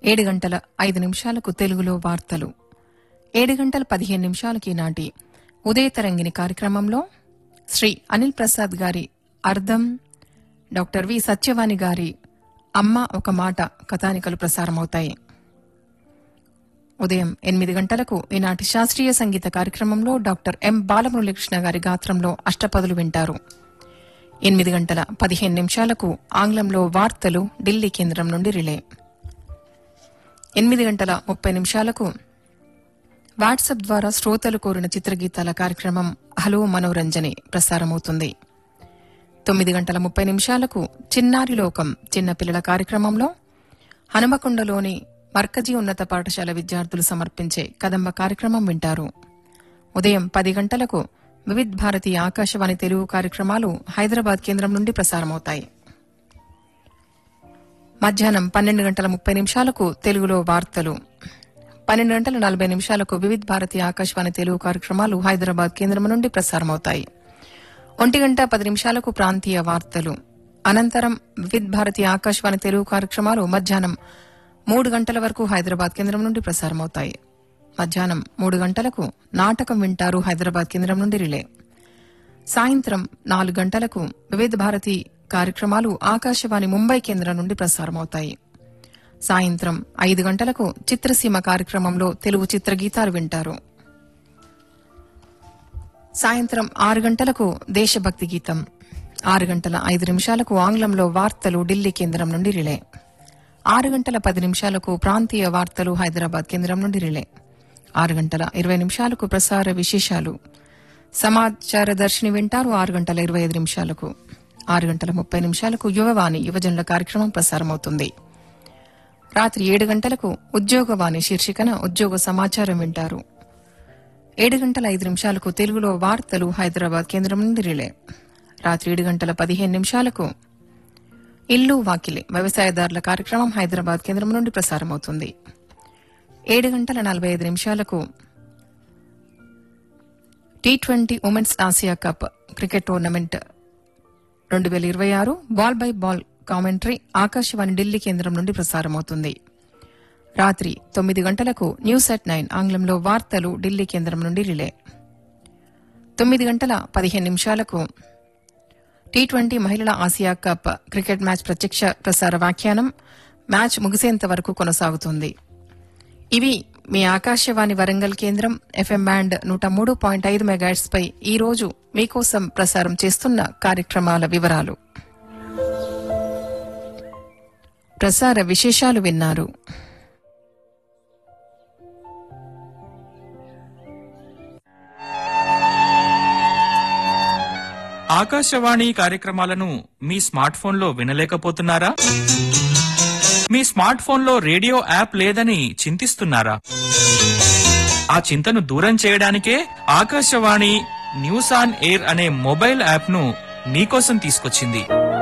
ఏడు గంటల ఐదు నిమిషాలకు తెలుగులో వార్తలు ఏడు గంటల పదిహేను నిమిషాలకి నాటి ఉదయతరంగిణి కార్యక్రమంలో శ్రీ అనిల్ ప్రసాద్ గారి అర్థం డాక్టర్ వి సత్యవాణి గారి అమ్మ ఒక మాట కథానికలు ప్రసారమవుతాయి ఉదయం ఎనిమిది గంటలకు ఈనాటి శాస్త్రీయ సంగీత కార్యక్రమంలో డాక్టర్ ఎం బాలమురళీకృష్ణ గారి గాత్రంలో అష్టపదులు వింటారు ఎనిమిది గంటల పదిహేను నిమిషాలకు ఆంగ్లంలో వార్తలు ఢిల్లీ కేంద్రం నుండి రిలే ఎనిమిది గంటల ముప్పై నిమిషాలకు వాట్సాప్ ద్వారా శ్రోతలు కోరిన చిత్రగీతాల కార్యక్రమం హలో మనోరంజని ప్రసారమవుతుంది తొమ్మిది గంటల ముప్పై నిమిషాలకు చిన్నారి లోకం చిన్నపిల్లల కార్యక్రమంలో హనుమకొండలోని మర్కజీ ఉన్నత పాఠశాల విద్యార్థులు సమర్పించే కదంబ కార్యక్రమం వింటారు ఉదయం పది గంటలకు వివిధ్ భారతి ఆకాశవాణి తెలుగు కార్యక్రమాలు హైదరాబాద్ కేంద్రం నుండి ప్రసారమవుతాయి మధ్యాహ్నం పన్నెండు గంటల ముప్పై నిమిషాలకు తెలుగులో వార్తలు పన్నెండు గంటల నలభై నిమిషాలకు వివిధ్ భారతి ఆకాశవాణి తెలుగు కార్యక్రమాలు హైదరాబాద్ కేంద్రం నుండి ప్రసారమవుతాయి ఒంటి గంట పది నిమిషాలకు ప్రాంతీయ వార్తలు అనంతరం వివిధ్ భారతి ఆకాశవాణి తెలుగు కార్యక్రమాలు మధ్యాహ్నం మూడు గంటల వరకు హైదరాబాద్ కేంద్రం నుండి ప్రసారమవుతాయి మధ్యాహ్నం మూడు గంటలకు నాటకం వింటారు హైదరాబాద్ కేంద్రం నుండి రిలే సాయంత్రం నాలుగు గంటలకు వివిధ భారతి కార్యక్రమాలు ఆకాశవాణి ముంబై కేంద్రం నుండి ప్రసారమవుతాయి సాయంత్రం ఐదు గంటలకు చిత్రసీమ కార్యక్రమంలో తెలుగు చిత్రగీతాలు వింటారు సాయంత్రం ఆరు గంటలకు దేశభక్తి గీతం ఆరు గంటల ఐదు నిమిషాలకు ఆంగ్లంలో వార్తలు ఢిల్లీ కేంద్రం నుండి రిలే ఆరు గంటల పది నిమిషాలకు ప్రాంతీయ వార్తలు హైదరాబాద్ కేంద్రం నుండి రిలే ఆరు గంటల ఇరవై నిమిషాలకు ప్రసార విశేషాలు సమాచార దర్శిని వింటారు ఆరు గంటల ఇరవై ఐదు నిమిషాలకు ఆరు గంటల ముప్పై నిమిషాలకు యువవాణి యువజనుల కార్యక్రమం ప్రసారమవుతుంది రాత్రి ఏడు గంటలకు ఉద్యోగవాణి శీర్షికన ఉద్యోగ సమాచారం వింటారు ఏడు గంటల ఐదు నిమిషాలకు తెలుగులో వార్తలు హైదరాబాద్ కేంద్రం నుండి రిలే రాత్రి ఏడు గంటల పదిహేను నిమిషాలకు ఇల్లు వాకిలి వ్యవసాయదారుల కార్యక్రమం హైదరాబాద్ కేంద్రం నుండి ప్రసారమవుతుంది ఏడు గంటల నలభై ఐదు నిమిషాలకు T twenty women's Asia cup cricket tournament రెండు వేల ఇరవై ఆరు ball by ball commentary Akashvani Delhi కేంద్రం నుండి ప్రసారమవుతుంది రాత్రి తొమ్మిది గంటలకు న్యూస్ అట్ నైన్ ఆంగ్లంలో వార్తలు ఢిల్లీ కేంద్రం నుండి రిలే తొమ్మిది గంటల పదిహేను నిమిషాలకు టీ ట్వంటీ మహిళల ఆసియా కప్ క్రికెట్ మ్యాచ్ ప్రత్యక్ష ప్రసార వ్యాఖ్యానం మ్యాచ్ ముగిసేంత వరకు కొనసాగుతుంది ఇవి మీ ఆకాశవాణి వరంగల్ కేంద్రం ఎఫ్ఎం బ్యాండ్ నూట మూడు పాయింట్ ఐదు మెగాట్స్ పై ఈ రోజు మీకోసం ప్రసారం చేస్తున్న కార్యక్రమాల వివరాలు ప్రసార విశేషాలు విన్నారు ఆకాశవాణి కార్యక్రమాలను మీ స్మార్ట్ ఫోన్లో వినలేకపోతున్నారా మీ స్మార్ట్ ఫోన్లో రేడియో యాప్ లేదని చింతిస్తున్నారా ఆ చింతను దూరం చేయడానికే ఆకాశవాణి న్యూస్ ఆన్ ఎయిర్ అనే మొబైల్ యాప్ ను మీకోసం తీసుకొచ్చింది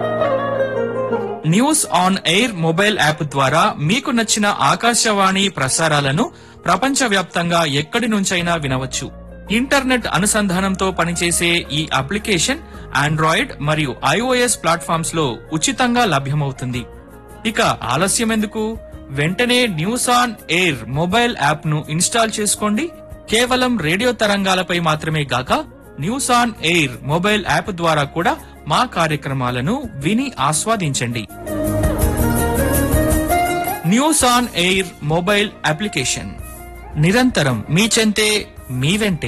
news on air mobile app ద్వారా మీకు నచ్చిన ఆకాశవాణి ప్రసారాలను ప్రపంచవ్యాప్తంగా ఎక్కడి నుంచైనా వినవచ్చు ఇంటర్నెట్ అనుసంధానంతో పనిచేసే ఈ అప్లికేషన్ ఆండ్రాయిడ్ మరియు ఐఓఎస్ ప్లాట్ఫామ్స్ లో ఉచితంగా లభ్యమవుతుంది ఇక ఆలస్యం ఎందుకు వెంటనే news on air mobile app ను ఇన్స్టాల్ చేసుకోండి కేవలం రేడియో తరంగాలపై మాత్రమే గాక news on air mobile app ద్వారా కూడా మా కార్యక్రమాలను విని ఆస్వాదించండి news on air mobile application నిరంతరం మీ చెంతే మీ వెంటే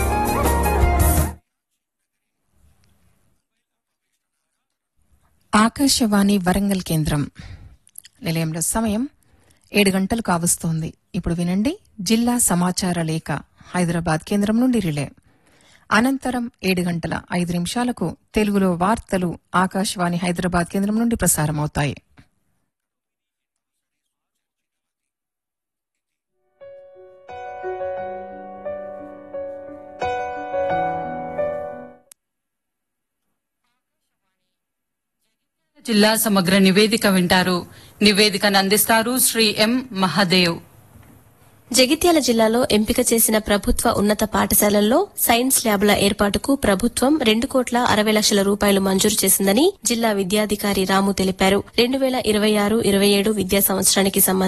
ఆకాశవాణి వరంగల్ కేంద్రం నిలయంలో సమయం ఏడు గంటలు కావస్తోంది ఇప్పుడు వినండి జిల్లా సమాచార లేఖ హైదరాబాద్ కేంద్రం నుండి రిలే అనంతరం ఏడు గంటల ఐదు నిమిషాలకు తెలుగులో వార్తలు ఆకాశవాణి హైదరాబాద్ కేంద్రం నుండి ప్రసారమవుతాయి జిల్లా సమగ్ర నివేదిక వింటారు నివేదికను అందిస్తారు శ్రీ ఎం మహాదేవ్ జగిత్యాల జిల్లాలో ఎంపిక చేసిన ప్రభుత్వ ఉన్నత పాఠశాలల్లో సైన్స్ ల్యాబ్ల ఏర్పాటుకు ప్రభుత్వం రెండు కోట్ల అరవై లక్షల రూపాయలు మంజూరు చేసిందని జిల్లా విద్యాధికారి రాము తెలిపారు రెండు వేల ఇరవై ఆరు ఇరవై ఏడు విద్యా సంవత్సరానికి సంబంధించి